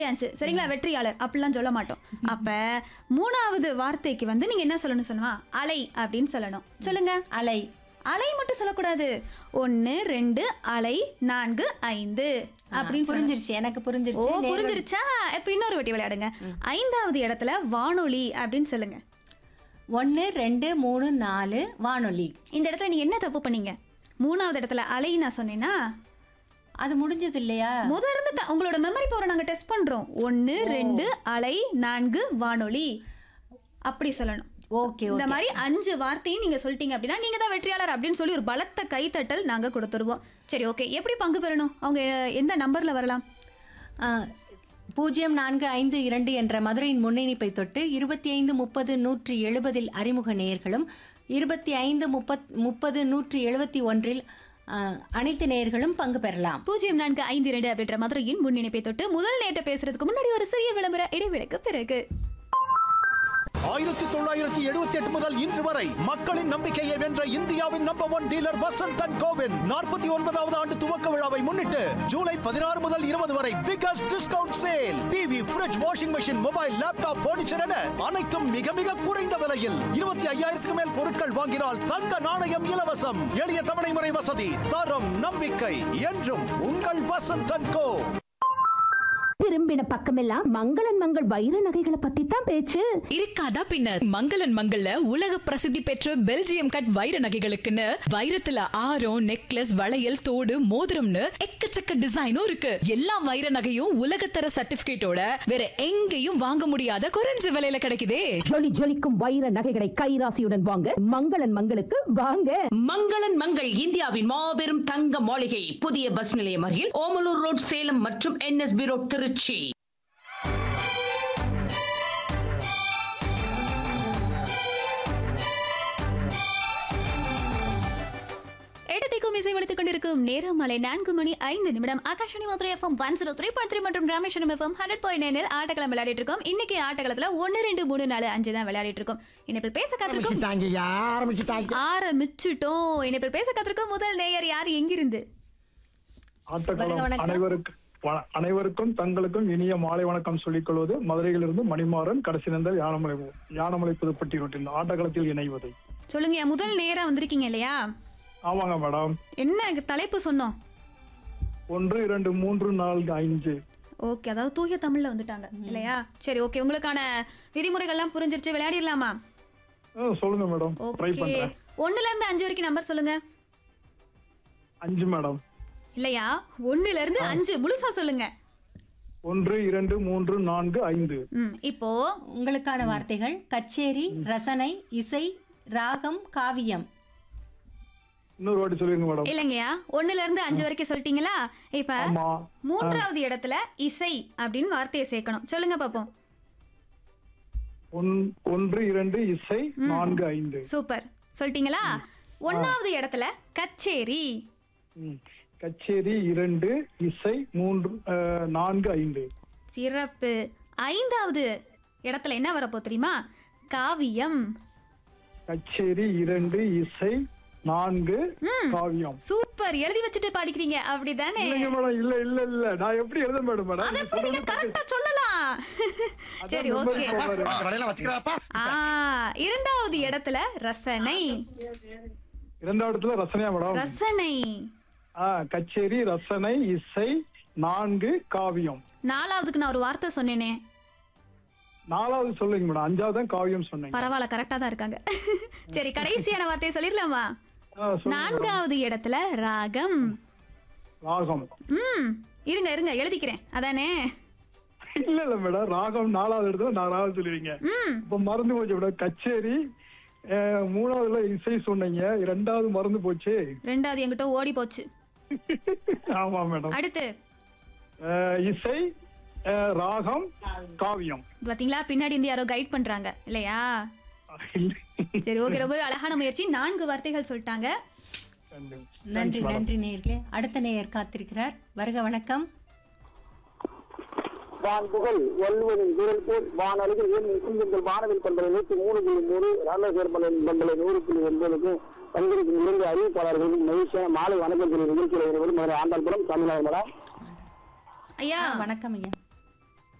ஆச்சு சரிங்களா வெற்றியாளர் அப்படிலாம் சொல்ல மாட்டோம் அப்ப மூணாவது வார்த்தைக்கு வந்து நீங்க என்ன சொல்லணும் சொல்லுமா அலை அப்படின்னு சொல்லணும் சொல்லுங்க அலை அலை மட்டும் சொல்லக்கூடாது ஒன்னு ரெண்டு அலை நான்கு ஐந்து அப்படின்னு சொல்லணும். புரிஞ்சிருச்சு எனக்கு ஓ புரிஞ்சிருச்சு நேர்வழி- புரிஞ்சிருச்சா இப்ப இன்னொரு வாட்டி விளையாடுங்க ஐந்தாவது இடத்துல வானொலி அப்படின்னு சொல்லுங்க ஒன்னு ரெண்டு மூணு நாலு வானொலி இந்த இடத்துல நீங்க என்ன தப்பு பண்ணீங்க மூணாவது இடத்துல அலை நான் சொன்னேன்னா அது முடிஞ்சது இல்லையா முத இருந்து த- உங்களோட மெமரி பவரை நாங்க டெஸ்ட் பண்றோம் ஒன்னு ரெண்டு அலை நான்கு வானொலி அப்படி சொல்லணும் ஓகே இந்த மாதிரி அஞ்சு வார்த்தையும் நீங்க சொல்லிட்டீங்க அப்படின்னா நீங்க தான் வெற்றியாளர் அப்படின்னு சொல்லி ஒரு பலத்த கைத்தட்டல் நாங்க கொடுத்துருவோம் சரி ஓகே எப்படி பங்கு பெறணும் அவங்க எந்த நம்பர்ல வரலாம் ஆ, பூஜ்ஜியம் நான்கு ஐந்து இரண்டு என்ற மதுரையின் முன்னிணைப்பை தொட்டு இருபத்தி ஐந்து முப்பது நூற்றி எழுபதில் அறிமுக நேயர்களும் இருபத்தி ஐந்து முப்பத் முப்பது நூற்றி எழுபத்தி ஒன்றில் ஆ, அனைத்து நேயர்களும் பங்கு பெறலாம் பூஜ்ஜியம் நான்கு ஐந்து இரண்டு அப்படின்ற மதுரையின் முன்னிணைப்பை தொட்டு முதல் நேற்று பேசுறதுக்கு முன்னாடி ஒரு சிறிய விளம்பர இடைவேளைக்கு பிறகு ஆயிரத்தி தொள்ளாயிரத்தி எழுபத்தி எட்டு முதல் இன்று வரை மக்களின் நம்பிக்கையை வென்ற இந்தியாவின் number one dealer Vasanth and கோவின் நாற்பத்தி ஒன்பதாவது ஆண்டு துவக்க விழாவை முன்னிட்டு ஜூலை பதினாறு முதல் இருபது வரை biggest discount sale TV fridge washing machine mobile laptop furniture என அனைத்தும் மிக மிக குறைந்த விலையில் இருபத்தி ஐயாயிரத்துக்கு மேல் பொருட்கள் வாங்கினால் தங்க நாணயம் இலவசம் எளிய தவணை முறை வசதி தரம் நம்பிக்கை என்றும் உங்கள் வசந்த் அண்ட் கோ திரும்பின பக்கமெல்லாம் மங்களன் மங்கள் வைர நகைகளை பத்தி தான் பேச்சு இருக்காதா பின்னர் மங்களன் மங்கள்ல உலக பிரசித்தி பெற்ற பெல்ஜியம் கட் வைர நகைகளுக்குன்னு வைரத்துல ஆரம் நெக்லஸ் வளையல் தோடு மோதிரம்னு எக்கச்சக்க டிசைனும் இருக்கு எல்லா வைர நகையும் உலகத்தர சர்டிபிகேட்டோட வேற எங்கேயும் வாங்க முடியாத குறைஞ்ச விலையில கிடைக்குதே ஜொலி ஜொலிக்கும் வைர நகைகளை கைராசியுடன் வாங்க மங்களன் மங்களுக்கு வாங்க மங்களன் மங்கள் இந்தியாவின் மாபெரும் தங்க மாளிகை புதிய பஸ் நிலையம் அருகில் ஓமலூர் ரோட் சேலம் மற்றும் என்எஸ்பி ரோட் திருச்சி இடத்தைக்கும் இசை வலித்துக் கொண்டிருக்கும் நேரம் மாலை நான்கு மணி ஐந்து நிமிடம் Akashvani Madurai FM one zero three point three மற்றும் ராமேஸ்வரம் எஃப்எம் ஹண்ட்ரட் பாயிண்ட் நைனில் ஆட்டக்களம் விளையாடிட்டு இருக்கோம் இன்னைக்கு ஆட்டக்களத்துல ஒன்னு ரெண்டு மூணு நாலு அஞ்சு தான் விளையாடிட்டு இருக்கோம் இனிப்பில் பேச காத்திருக்கும் ஆரம்பிச்சுட்டாங்க ஆரம்பிச்சுட்டாங்க ஆரம்பிச்சுட்டோம் இனிப்பில் பேச காத்திருக்கும் முதல் நேயர் யார் எங்கிருந்து வருக ஆட்டக்களம் வணக்கம். அனைவருக்கும் வ- அனைவருக்கும் தங்களுக்கும் இனிய மாலை வணக்கம் சொல்லிக் கொள்வது மதுரையிலிருந்து மணிமாறன் கடைசி நந்தல் யானமலை யானமலை புதுப்பட்டி ரோட்டில் ஆட்டக்களத்தில் இணைவது சொல்லுங்க முதல் நேரா வந்திருக்கீங்க இல்லையா ஆமாங்க மேடம் என்ன தலைப்பு சொன்னோம் ஒன்று இரண்டு மூன்று நான்கு ஐந்து ஓகே அதாவது தூய தமிழ்ல வந்துட்டாங்க இல்லையா சரி ஓகே உங்களுக்கான விதிமுறைகள்லாம் புரிஞ்சிருச்சு விளையாடிடலாமா ஆ, சொல்லுங்க மேடம் ட்ரை ஓகே பண்றேன் ஒண்ணுல இருந்து அஞ்சு வரைக்கும் நம்பர் சொல்லுங்க அஞ்சு மேடம் இல்லையா ஒண்ணுல இருந்து அஞ்சு முழுசா சொல்லுங்க ஒன்று இரண்டு மூன்று நான்கு ஐந்து ம் இப்போ உங்களுக்கான வார்த்தைகள் கச்சேரி ரசனை இசை ராகம் காவியம் இன்னொரு வாட்டி சொல்லிருங்க மேடம் இல்லைங்கய்யா ஒண்ணுல இருந்து அஞ்சு வரைக்கும் சொல்லிட்டீங்களா இப்ப ஆமா மூன்றாவது இடத்துல இசை அப்படின்னு வார்த்தையை சேர்க்கணும் சொல்லுங்க பாப்போம் ஒன்- ஒன்று இரண்டு இசை நான்கு ஐந்து சூப்பர் சொல்லிட்டீங்களா ஒன்னாவது இடத்துல கச்சேரி ம். கச்சேரி இரண்டு இசை மூன்று ஆ, நான்கு ஐந்து சிறப்பு ஐந்தாவது இடத்துல என்ன வரப்போ தெரியுமா காவியம் கச்சேரி இரண்டு இசை நான்கு காவியம் சூப்பர் எழுதி வச்சுட்டு பாடிக்கிறீங்க அப்படிதானே இல்லைங்க மேடம் இல்ல இல்ல இல்ல நான் எப்படி எழுத மேடம் மேடம் அது எப்படி நீங்க கரெக்டா சொல்லலாம் சரி அதான் ஓகே memory power. வலையெல்லாம் வச்சுக்கிறாப்பா ஆ இரண்டாவது இடத்துல ரசனை இரண்டாவது இடத்துல ரசனையா மேடம் ரசனை ஆ கச்சேரி ரசனை இசை நான்கு காவியம் நாலாவதுக்கு நான் ஒரு வார்த்தை சொன்னேனே நாலாவது சொல்லுங்க மேடம் அஞ்சாவது தான் காவியம் சொன்னீங்க பரவாயில்ல கரெக்டா தான் இருக்காங்க சரி கடைசியான வார்த்தையை சொல்லிடலாமா ஆ, சொல்லுங்க மேடம். நான்காவது இடத்துல ராகம் ராகம் ம் இருங்க இருங்க எழுதிக்கிறேன் அதானே இல்ல இல்ல மேடம் ராகம் நாலாவது இடத்துல நான் ராகம் சொல்லுவீங்க ம் இப்ப மறந்து போச்சு மேடம் கச்சேரி ஆ, மூணாவதுல இசை சொன்னீங்க ரெண்டாவது மறந்து போச்சு ரெண்டாவது என்கிட்ட ஓடி போச்சு ஆமா மேடம் அடுத்து ஆ, இசை ஆ, ராகம் காவியம் பாத்தீங்களா பின்னாடி இருந்து யாரோ கைட் பண்றாங்க இல்லையா சரி ஓகே ரொம்ப அழகான முயற்சி நான்கு வார்த்தைகள் சொல்லிட்டாங்க நன்றி நன்றி நேயர்களே அடுத்த நேயர் காத்திருக்கிறார் வருக வணக்கம் வான்புகள் வல்லுவனின் குரல் போல் வானொலிகள் என் இசைங்கள் வானவில் கொண்டவை நூற்றி மூணு புள்ளி மூணு ராமேஸ்வரம் மண்டல நூறு புள்ளி ஒன்பதுக்கு பங்கேற்கும் இரண்டு அறிவிப்பாளர்களுக்கும் மகிழ்ச்சியான மாலை வணக்கம் சொல்லி நிகழ்ச்சியில் ஈடுபடும் மதுரை ஆண்டாள்புரம் தமிழ்நாடு மேடம் ஐயா வணக்கம் ஐயா